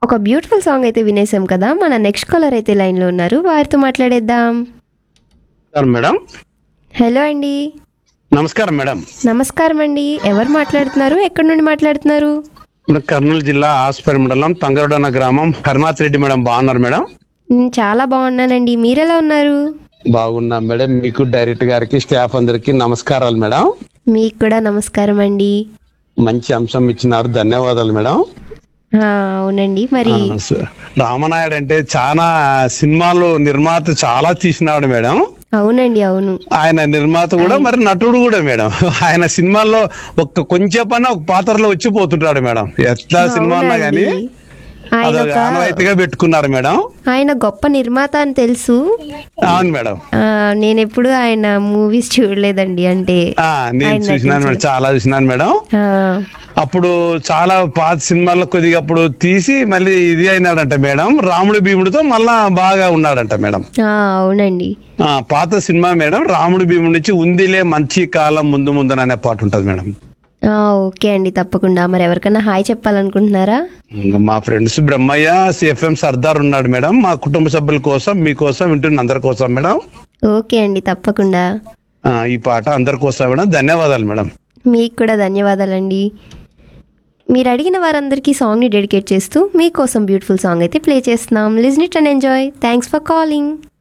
ఒక beautiful song అయితే వినేసాం కదా మన నెక్స్ట్ కాలర్ అయితే లైన్లో ఉన్నారు వారితో మాట్లాడేద్దాం నమస్కారం మేడం హలో అండి నమస్కారం మేడం నమస్కారం అండి ఎవరు మాట్లాడుతున్నారు ఎక్కడి నుండి మాట్లాడుతున్నారు మన కర్నూలు జిల్లా ఆస్పరి మండలం తంగరడన గ్రామం హరినాథ్ రెడ్డి మేడం బాగున్నారు మేడం నేను చాలా బాగున్నానండి మీరెలా ఉన్నారు బాగున్నాం మేడం మీకు డైరెక్టర్ గారికి స్టాఫ్ అందరికి నమస్కారాలు మేడం మీకు కూడా నమస్కారం అండి మంచి అంశం ఇచ్చినారు ధన్యవాదాలు మేడం ఆ, అవునండి మరి ఆ, స- రామనాయుడు అంటే చాలా సినిమాలు నిర్మాత చాలా తీసినాడు మేడం అవునండి అవును ఆయన నిర్మాత కూడా మరి నటుడు కూడా మేడం ఆయన సినిమాల్లో ఒక్క కొంచెం పని ఒక పాత్రలో వచ్చిపోతుంటాడు మేడం ఎట్లా సినిమా ఉన్నా గానీ అవునండి. ఆయన అదొక ఒక ఆనవాయితీగా పెట్టుకున్నారు మేడం ఆయన గొప్ప నిర్మాత అని తెలుసు అవును మేడం ఆ, నేను ఎప్పుడు ఆయన మూవీస్ చూడలేదండి అంటే ఆ నేను ఆయన చూసినాను మేడం చాలా చూసినాను మేడం ఆ, అప్పుడు చాలా పాత సినిమాల్లో కొద్దిగా అప్పుడు తీసి మళ్ళీ ఇది అయినాడంట మేడం రాముడు భీముడితో మళ్ళా బాగా ఉన్నాడంట మేడం ఆ, అవునండి ఆ పాత సినిమా మేడం రాముడు భీముడి నుంచి ఉందిలే మంచి కాలం ముందు ముందు అనే పాట ఉంటది మేడం ఆ, ఓకే అండి తప్పకుండా మరి ఎవరికైనా హాయ్ చెప్పాలనుకుంటున్నారా ఇంకా మా ఫ్రెండ్స్ బ్రహ్మయ్య సిఎఫ్ఎం సర్దార్ ఉన్నాడు మేడం మా కుటుంబ సభ్యుల కోసం మీకోసం వింటున్న అందరి కోసం మేడం ఓకే అండి తప్పకుండా ఆ, ఈ పాట అందరి కోసం మేడం ధన్యవాదాలు మేడం మీకు కూడా ధన్యవాదాలండి మీరు అడిగిన వారందరికీ సాంగ్ని డెడికేట్ చేస్తూ మీకోసం బ్యూటిఫుల్ సాంగ్ అయితే ప్లే చేస్తున్నాం listen it and enjoy thanks for calling